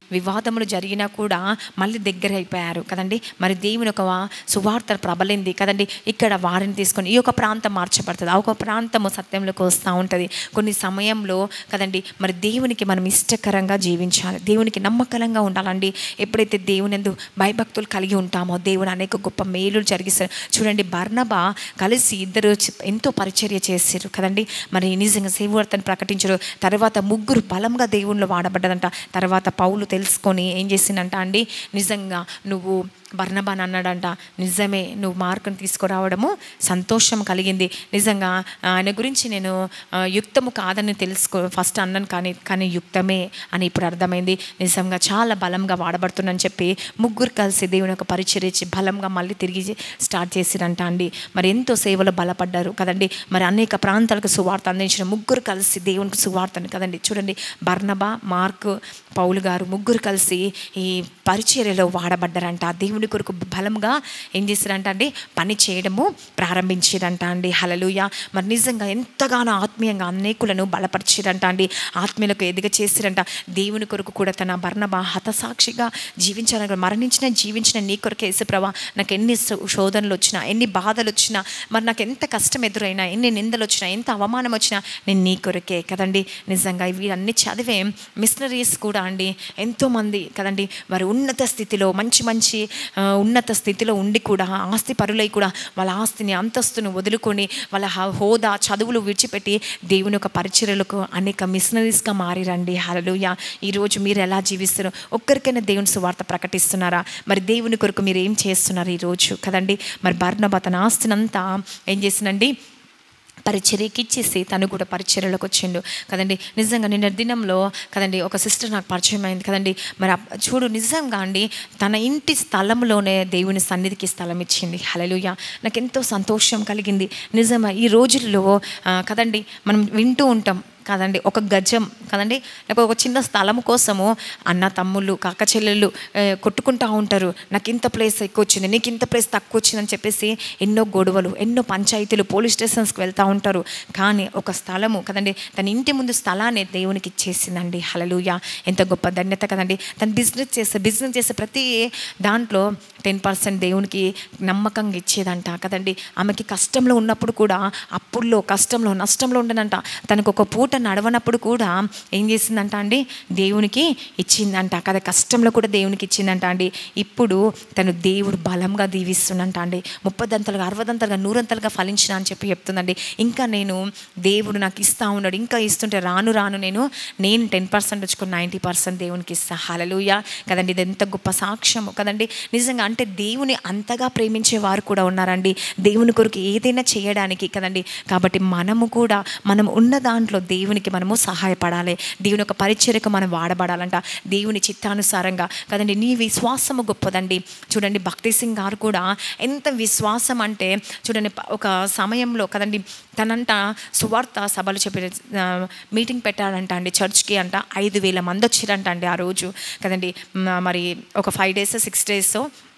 వివాదములు జరిగినా కూడా మళ్ళీ దగ్గర అయిపోయారు కదండి మరి దేవుని ఒక సువార్త ప్రబలింది కదండి ఇక్కడ వారిని తీసుకొని ఈ యొక్క ప్రాంతం మార్చబడుతుంది ఆ ఒక ప్రాంతము సత్యంలోకి వస్తూ ఉంటుంది కొన్ని సమయంలో కదండి మరి దేవునికి మనం ఇష్టకరంగా జీవించాలి దేవునికి నమ్మకరంగా ఉండాలండి ఎప్పుడైతే దేవుని ఎందు భయభక్తులు కలిగి ఉంటామో దేవుని అనేక గొప్ప మేలులు జరిగిస్తారు చూడండి బర్నబా కలిసి ఇద్దరు చ- ఎంతో పరిచర్య చేశారు కదండి మరి నిజంగా సేవార్తను ప్రకటించారు తర్వాత ముగ్గురు బలంగా దేవుళ్ళు వాడబడ్డదంట తర్వాత పౌలు తెలుసుకొని ఏం చేసిందంట అండి నిజంగా నువ్వు బర్నబాన్ అన్నాడంట నిజమే నువ్వు మార్కును తీసుకురావడము సంతోషం కలిగింది నిజంగా ఆయన గురించి నేను ఆ, యుక్తము కాదని తెలుసుకో ఫస్ట్ అన్నాను కానీ కానీ యుక్తమే అని ఇప్పుడు అర్థమైంది నిజంగా చాలా బలంగా వాడబడుతుందని చెప్పి ముగ్గురు కలిసి దేవుని యొక్క పరిచర్య ఇచ్చి బలంగా మళ్ళీ తిరిగి స్టార్ట్ చేసిరంట అండి మరి ఎంతో సేవలో బలపడ్డారు కదండి మరి అనేక ప్రాంతాలకు సువార్త అందించిన ముగ్గురు కలిసి దేవునికి సువార్తని కదండి చూడండి బర్నబా మార్క్ పౌలు గారు ముగ్గురు కలిసి ఈ పరిచర్యలో వాడబడ్డారంట దేవుని కొరకు బలంగా ఏం చేశారంట అండి పని చేయడము ప్రారంభించారంట అండి హలలుయ మరి నిజంగా ఎంతగానో ఆత్మీయంగా అనేకులను బలపరిచారంట అండి ఆత్మీయులకు ఎదిగ చేసిరంట దేవుని కొరకు కూడా తన బర్ణబా హతసాక్షిగా జీవించాలని మరణించిన జీవించిన నీ కొరకు యేసుప్రభా నాకు ఎన్ని శో- శోధనలు వచ్చినా ఎన్ని బాధలు వచ్చినా మరి నాకు ఎంత కష్టం ఎదురైనా ఎన్ని నిందలు వచ్చినా ఎంత అవమానం వచ్చినా నేను నీ కొరకే కదండి నిజంగా ఇవి అన్ని చదివే మిషనరీస్ కూడా అండి ఎంతోమంది కదండి వారి ఉన్నత స్థితిలో మంచి మంచి ఆ, ఉన్నత స్థితిలో ఉండి కూడా ఆస్తి పరులై కూడా వాళ్ళ ఆస్తిని అంతస్తును వదులుకొని వాళ్ళ హ- హోదా చదువులు విడిచిపెట్టి దేవుని యొక్క పరిచర్యలకు అనేక మిషనరీస్గా మారిరండి హలలుయ ఈరోజు మీరు ఎలా జీవిస్తారు ఒక్కరికైనా దేవుని సువార్త ప్రకటిస్తున్నారా మరి దేవుని కొరకు మీరు ఏం చేస్తున్నారు ఈరోజు కదండి మరి బర్ణబ తన ఆస్తినంతా ఏం చేసిందండి పరిచర్యకి ఇచ్చేసి తను కూడా పరిచర్యలోకి వచ్చిండు కదండి నిజంగా నిన్న దినంలో కదండి ఒక సిస్టర్ నాకు పరిచయం అయింది కదండి మరి అప్- చూడు నిజంగా అండి తన ఇంటి స్థలంలోనే దేవుని సన్నిధికి స్థలం ఇచ్చింది హలలుయ నాకు ఎంతో సంతోషం కలిగింది నిజమా ఈ రోజుల్లో ఆ, కదండి మనం వింటూ ఉంటాం కదండి ఒక గజం కదండి లేకపోతే ఒక చిన్న స్థలం కోసము అన్న తమ్ముళ్ళు కాక చెల్లెళ్ళు ఆ, కొట్టుకుంటా ఉంటారు నాకు ఇంత ప్లేస్ ఎక్కువ వచ్చింది నీకు ఇంత ప్లేస్ తక్కువ వచ్చిందని చెప్పేసి ఎన్నో గొడవలు ఎన్నో పంచాయతీలు పోలీస్ స్టేషన్స్కి వెళ్తూ ఉంటారు కానీ ఒక స్థలము కదండి తన ఇంటి ముందు స్థలాన్ని దేవునికి ఇచ్చేసిందండి హలలుయ ఎంత గొప్ప ధన్యత కదండి తను బిజినెస్ చేసే బిజినెస్ చేసే ప్రతి దాంట్లో టెన్ పర్సెంట్ దేవునికి నమ్మకంగా ఇచ్చేదంట కదండి ఆమెకి కష్టంలో ఉన్నప్పుడు కూడా అప్పుల్లో కష్టంలో నష్టంలో ఉండనంట తనకు ఒక పూట నడవనప్పుడు కూడా ఏం చేసిందంట అండి దేవునికి ఇచ్చిందంట కదా కష్టంలో కూడా దేవునికి ఇచ్చిందంట అండి ఇప్పుడు తను దేవుడు బలంగా దీవిస్తుందంట అండి ముప్పదంతలుగా అరవదంతలుగా నూరంతలుగా ఫలించిన అని చెప్పి చెప్తుందండి ఇంకా నేను దేవుడు నాకు ఇస్తా ఉన్నాడు ఇంకా ఇస్తుంటే రాను రాను నేను నేను టెన్ పర్సెంట్ వచ్చుకుని నైంటీ పర్సెంట్ దేవునికి ఇస్తా హలలుయ కదండి ఇది ఎంత గొప్ప సాక్ష్యము కదండి నిజంగా అంటే దేవుని అంతగా ప్రేమించే వారు కూడా ఉన్నారండి దేవుని కొరకు ఏదైనా చేయడానికి కదండి కాబట్టి మనము కూడా మనం ఉన్న దాంట్లో దేవునికి మనము సహాయపడాలి దేవుని యొక్క పరిచర్యకు మనం వాడబడాలంట దేవుని చిత్తానుసారంగా కదండి నీ విశ్వాసము గొప్పదండి చూడండి భక్తి సింగ్ గారు కూడా ఎంత విశ్వాసం అంటే చూడండి ప- ఒక సమయంలో కదండి తనంట సువార్త సభలు చెప్పి ఆ, మీటింగ్ పెట్టాడంట అండి చర్చ్కి అంట ఐదు వేల మంది వచ్చిరంట అండి ఆ రోజు కదండి మ- మరి ఒక ఫైవ్ డేస్ సిక్స్ డేస్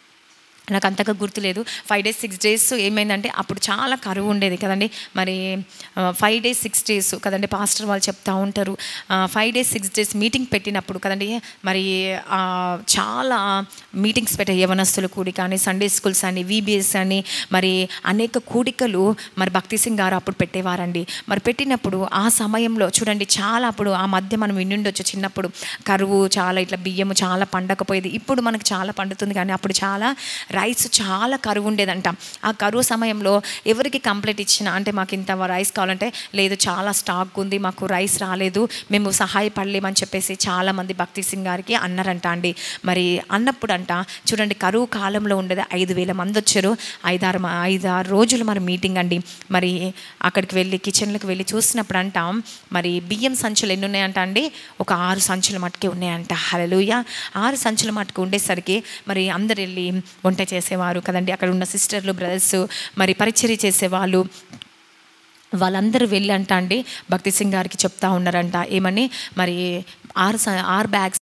నాకు అంతగా గుర్తులేదు ఫైవ్ డేస్ సిక్స్ డేస్ ఏమైందంటే అప్పుడు చాలా కరువు ఉండేది కదండి మరి ఫైవ్ డేస్ సిక్స్ డేస్ కదండి పాస్టర్ వాళ్ళు చెప్తా ఉంటారు five days six days meeting పెట్టినప్పుడు కదండి మరి ఆ, చాలా మీటింగ్స్ పెట్టాయి యవనస్తుల కూడిక అని సండే స్కూల్స్ అని విబిఎస్ అని మరి అనేక కూడికలు మరి భక్తి సింగ్ గారు అప్పుడు పెట్టేవారండి మరి పెట్టినప్పుడు ఆ సమయంలో చూడండి చాలా అప్పుడు ఆ మధ్య మనం వినుండొచ్చు చిన్నప్పుడు కరువు చాలా ఇట్లా బియ్యము చాలా పండకపోయేది ఇప్పుడు మనకు చాలా పండుతుంది కానీ అప్పుడు చాలా రైస్ చాలా కరువు ఉండేదంట ఆ కరువు సమయంలో ఎవరికి కంప్లైంట్ ఇచ్చినా అంటే మాకు ఇంత రైస్ కావాలంటే లేదు చాలా స్టాక్ ఉంది మాకు రైస్ రాలేదు మేము సహాయపడలేమని చెప్పేసి చాలామంది భక్తి సింగ్ గారికి అన్నారంట అండి మరి అన్నప్పుడు అంట చూడండి కరువు కాలంలో ఉండేది ఐదు వేల మంది వచ్చారు ఐదారు మ- ఐదారు రోజులు మరి మీటింగ్ అండి మరి అక్కడికి వెళ్ళి కిచెన్లోకి వెళ్ళి చూసినప్పుడు అంట మరి బియ్యం సంచులు ఎన్ని ఉన్నాయంట అండి ఒక ఆరు సంచులు మట్టుకే ఉన్నాయంట హలలుయ ఆరు సంచుల మట్టుకు ఉండేసరికి మరి అందరు వెళ్ళి వంట చేసేవారు కదండి అక్కడ ఉన్న సిస్టర్లు బ్రదర్స్ మరి పరిచర్య చేసేవాళ్ళు వాళ్ళందరూ వెళ్ళి అంట అండి భక్తి సింగ్ గారికి చెప్తా ఉన్నారంట ఏమని మరి ఆరు స- ఆరు బ్యాగ్స్